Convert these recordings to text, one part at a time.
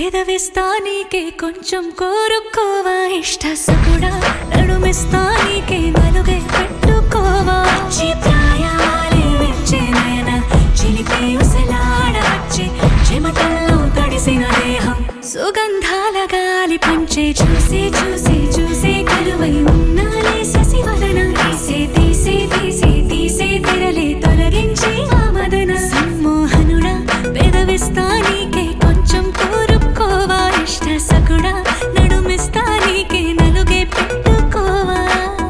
పెదవిస్తా నీకే కొంచెం కోరుకోవా ఇష్ట సకుడా నడుమిస్తా నీకే నలుగే పెట్టుకోవా వచ్చి ప్రాయాలే వచ్చే నయన చిలిపి ఉసలాడవచ్చే చెమటల్లో తడిసిన దేహం సుగంధాల గాలి పంచే చూసి చూసి చూసి కలువై ఉన్నాలే శశివదన తీసే తీసే తీసే తీసే తెరలే తొలగించి ఆ మదన సమ్మోహనుడా పెదవిస్తా నీకే కొంచెం కోరుకోవా ఇష్ట సకుడా నడుమిస్తా నీకే నలుగే పెట్టుకోవా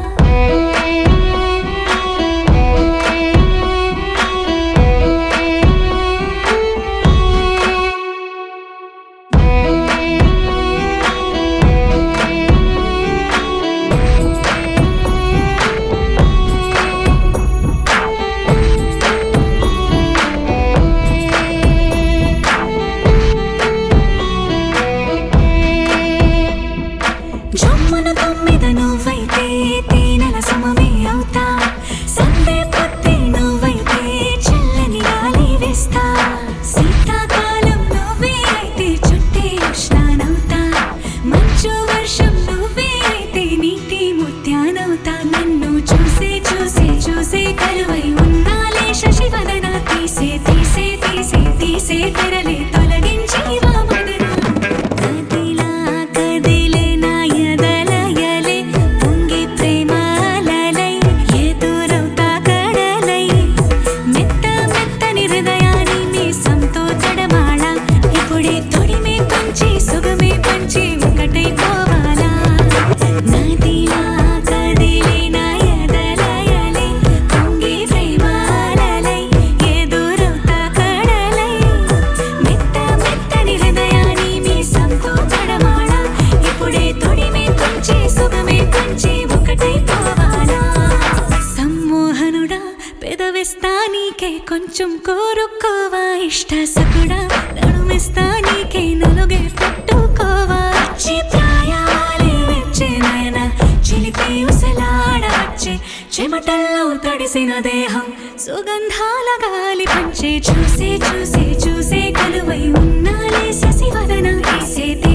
జమ్మున తొమ్మిద నువ్వైతే తేనెల సమమే అవుతా సందే పొత్తి నువ్వైతే చల్లని గాలి వేస్తా శీతాకాలం నువ్వే అయితే చుట్టే ఉష్ణానవుతా మంచు వర్షం నువ్వే అయితే నీటి ముత్యానవుతా నన్ను చూసి చూసి చూసి కలువై ఉన్నాలే శశివదన తీసే తీసే తీసే తీసే తెరలే తొలగించి వామదన కదిలా కదిలే నా ఎదలయలే పొంగి ప్రేమాలలై ఎదురవుతా కడలై మెత్త మెత్తని హృదయాన్ని మీసంతో తడమాళ ఇప్పుడే తొడిమే పంచి సుగమే పంచి ఒకటైపోవాలా నదిలా కదిలే నా ఎదలయలే పొంగి ప్రేమాలలై ఎదురవుతా కడలై మెత్త మెత్తని హృదయాన్ని మీసంతో తడమాళ ఇప్పుడే తొడిమే పంచి సుగమే పంచి ఒకటైపోవాలా సమ్మోహనుడా పెదవిస్తా నీకే కొంచెం కోరుకోవా ఇష్ట సకుడా నడుమిస్తా నీకే నలుగే పెట్టుకోవా వచ్చే ప్రాయాలే వచ్చే నయన చిలిపి ఉసలాడవచ్చే చెమటల్లో తడిసిన దేహం సుగంధాల గాలి పంచే చూసే చూసే చూసే కలువై ఉన్నాలే శశివదన తీసే